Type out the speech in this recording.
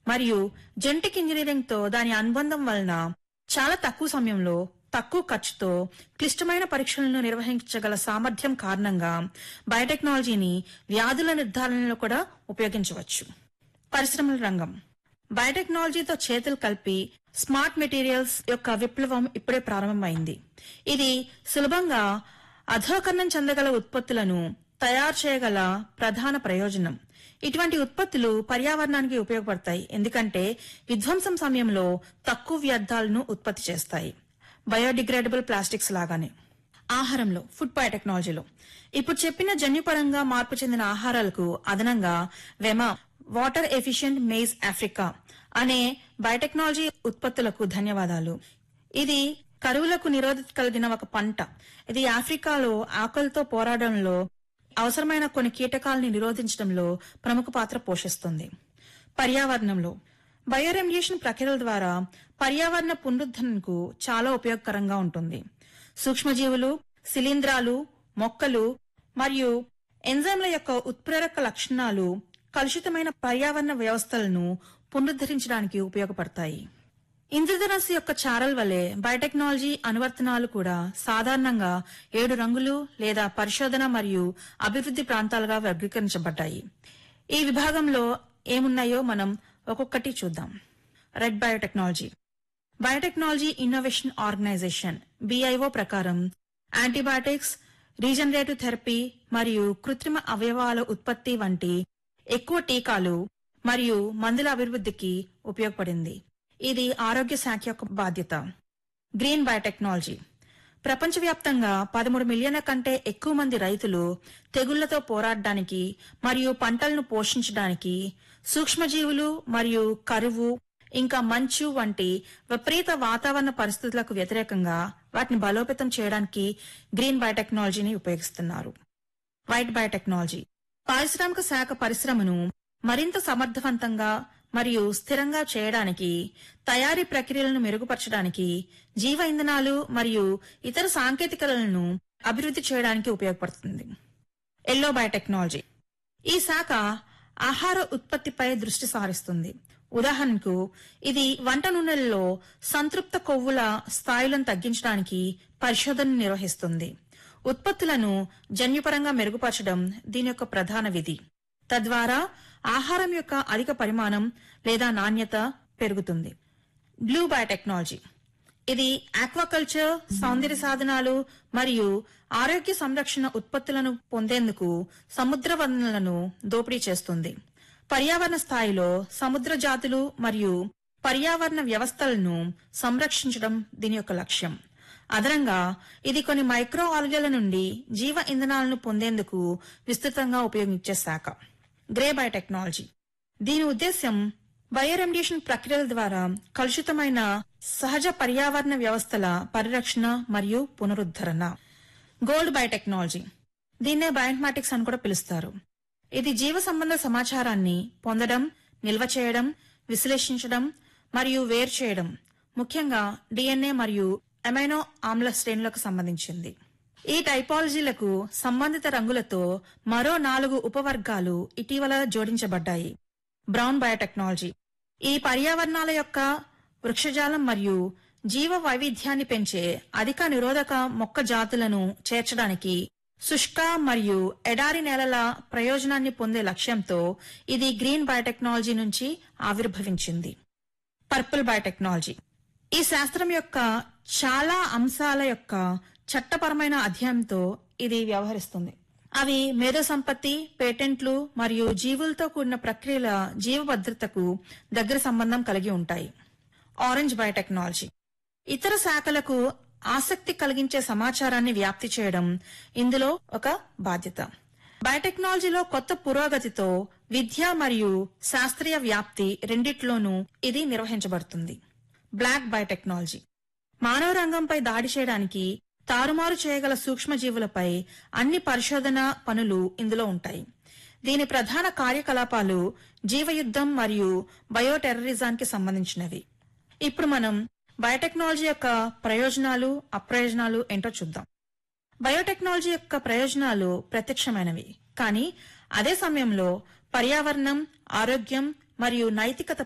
మరియు genetic engineering తో దాని అనుబంధం వలన చాలా తక్కువ సమయంలో తక్కువ ఖర్చుతో క్లిష్టమైన పరీక్షలను నిర్వహించగల సామర్థ్యం కారణంగా బయోటెక్నాలజీని వ్యాధుల నిర్ధారణలో కూడా ఉపయోగించవచ్చు పరిశ్రమల రంగం బయోటెక్నాలజీతో చేతులు కలిపి స్మార్ట్ మెటీరియల్స్ యొక్క విప్లవం ఇప్పుడే ప్రారంభమైంది ఇది సులభంగా అధోకరణం చెందగల ఉత్పత్తులను తయారు చేయగల ప్రధాన ప్రయోజనం ఇటువంటి ఉత్పత్తులు పర్యావరణానికి ఉపయోగపడతాయి ఎందుకంటే విధ్వంసం సమయంలో తక్కువ వ్యర్థాలను ఉత్పత్తి చేస్తాయి బయోడిగ్రేడబుల్ ప్లాస్టిక్స్ లాగానే ఆహారంలో ఫుడ్ బయోటెక్నాలజీలో ఇప్పుడు చెప్పిన జన్యుపరంగా మార్పు చెందిన ఆహారాలకు అదనంగా వెమా వాటర్ ఎఫిషియెంట్ మేజ్ ఆఫ్రికా అనే బయోటెక్నాలజీ ఉత్పత్తులకు ధన్యవాదాలు ఇది కరువులకు నిరోధత కలిగిన ఒక పంట ఇది ఆఫ్రికాలో ఆకలితో పోరాడంలో అవసరమైన కొన్ని కీటకాలని నిరోధించడంలో ప్రముఖ పాత్ర పోషిస్తుంది పర్యావరణంలో బయోరెమ్యులేషన్ ప్రక్రియల ద్వారా పర్యావరణ పునరుద్ధరణకు చాలా ఉపయోగకరంగా ఉంటుంది సూక్ష్మజీవులు శిలీంధ్రాలు మొక్కలు మరియు ఎంజైమ్ల యొక్క ఉత్ప్రేరక లక్షణాలు కలుషితమైన పర్యావరణ వ్యవస్థలను పునరుద్ధరించడానికి ఉపయోగపడతాయి ఇంద్రధనస్సు యొక్క చారల్ వలె బయోటెక్నాలజీ అనువర్తనాలు కూడా సాధారణంగా ఏడు రంగులు లేదా పరిశోధన మరియు అభివృద్ధి ప్రాంతాలుగా వర్గీకరించబడ్డాయి ఈ విభాగంలో ఏమున్నాయో మనం ఒక్కొక్కటి చూద్దాం red biotechnology biotechnology innovation organization BIO ప్రకారం యాంటీబయాటిక్స్ రీజనరేటివ్ థెరపీ మరియు కృత్రిమ అవయవాల ఉత్పత్తి వంటి ఎక్కువ టీకాలు మరియు మందుల అభివృద్ధికి ఉపయోగపడింది ఇది ఆరోగ్య శాఖ యొక్క బాధ్యత గ్రీన్ బయోటెక్నాలజీ ప్రపంచవ్యాప్తంగా పదమూడు మిలియన్ల కంటే ఎక్కువ మంది రైతులు తెగుళ్లతో పోరాడడానికి మరియు పంటలను పోషించడానికి సూక్ష్మజీవులు మరియు కరువు ఇంకా మంచు వంటి విపరీత వాతావరణ పరిస్థితులకు వ్యతిరేకంగా వాటిని బలోపేతం చేయడానికి గ్రీన్ బయోటెక్నాలజీని ఉపయోగిస్తున్నారు వైట్ బయోటెక్నాలజీ పారిశ్రామిక శాఖ పరిశ్రమను మరింత సమర్థవంతంగా మరియు స్థిరంగా చేయడానికి తయారీ ప్రక్రియలను మెరుగుపరచడానికి జీవ ఇంధనాలు మరియు ఇతర సాంకేతికతలను అభివృద్ధి చేయడానికి ఉపయోగపడుతుంది ఎల్లో బయోటెక్నాలజీ ఈ శాఖ ఆహార ఉత్పత్తిపై దృష్టి సారిస్తుంది ఉదాహరణకు ఇది వంట నూనెలలో సంతృప్త కొవ్వుల స్థాయిలను తగ్గించడానికి పరిశోధన నిర్వహిస్తుంది ఉత్పత్తులను జన్యుపరంగా మెరుగుపరచడం దీని యొక్క ప్రధాన విధి తద్వారా ఆహారం యొక్క అధిక పరిమాణం లేదా నాణ్యత పెరుగుతుంది బ్లూ బయోటెక్నాలజీ ఇది ఆక్వాకల్చర్ సౌందర్య సాధనాలు మరియు ఆరోగ్య సంరక్షణ ఉత్పత్తులను పొందేందుకు సముద్ర వనరులను దోపిడీ చేస్తుంది పర్యావరణ స్థాయిలో సముద్ర జాతులు మరియు పర్యావరణ వ్యవస్థలను సంరక్షించడం దీని యొక్క లక్ష్యం అదనంగా ఇది కొన్ని మైక్రో ఆల్గల నుండి జీవ ఇంధనాలను పొందేందుకు విస్తృతంగా ఉపయోగించే శాఖ గ్రే బయోటెక్నాలజీ దీని ఉద్దేశ్యం బయోరెమ్యులేషన్ ప్రక్రియల ద్వారా కలుషితమైన సహజ పర్యావరణ వ్యవస్థల పరిరక్షణ మరియు పునరుద్ధరణ గోల్డ్ బయోటెక్నాలజీ దీన్నే బయోఇన్ఫర్మాటిక్స్ అని కూడా పిలుస్తారు ఇది జీవ సంబంధ సమాచారాన్ని పొందడం నిల్వ చేయడం విశ్లేషించడం మరియు వేరు చేయడం ముఖ్యంగా డిఎన్ఏ మరియు అమైనో ఆమ్ల శ్రేణులకు సంబంధించింది ఈ టైపాలజీలకు సంబంధిత రంగులతో మరో నాలుగు ఉపవర్గాలు ఇటీవల జోడించబడ్డాయి బ్రౌన్ బయోటెక్నాలజీ ఈ పర్యావరణాల యొక్క వృక్షజాలం మరియు జీవ వైవిధ్యాన్ని పెంచే అధిక నిరోధక మొక్క జాతులను చేర్చడానికి శుష్క మరియు ఎడారి నేలల ప్రయోజనాన్ని పొందే లక్ష్యంతో ఇది గ్రీన్ బయోటెక్నాలజీ నుంచి ఆవిర్భవించింది పర్పుల్ బయోటెక్నాలజీ ఈ శాస్త్రం యొక్క చాలా అంశాల యొక్క చట్టపరమైన అధ్యయనంతో ఇది వ్యవహరిస్తుంది అవి మేధో సంపత్తి పేటెంట్లు మరియు జీవులతో కూడిన ప్రక్రియల జీవ భద్రతకు దగ్గర సంబంధం కలిగి ఉంటాయి ఆరెంజ్ బయోటెక్నాలజీ ఇతర శాఖలకు ఆసక్తి కలిగించే సమాచారాన్ని వ్యాప్తి చేయడం ఇందులో ఒక బాధ్యత బయోటెక్నాలజీలో కొత్త పురోగతితో విద్య మరియు శాస్త్రీయ వ్యాప్తి రెండిట్లోనూ ఇది నిర్వహించబడుతుంది బ్లాక్ బయోటెక్నాలజీ మానవ రంగంపై దాడి చేయడానికి తారుమారు చేయగల సూక్ష్మజీవులపై అన్ని పరిశోధన పనులు ఇందులో ఉంటాయి దీని ప్రధాన కార్యకలాపాలు జీవయుద్ధం మరియు బయోటెర్రరిజానికి సంబంధించినవి ఇప్పుడు మనం బయోటెక్నాలజీ యొక్క ప్రయోజనాలు అప్రయోజనాలు ఏంటో చూద్దాం బయోటెక్నాలజీ యొక్క ప్రయోజనాలు ప్రత్యక్షమైనవి కానీ అదే సమయంలో పర్యావరణం ఆరోగ్యం మరియు నైతికత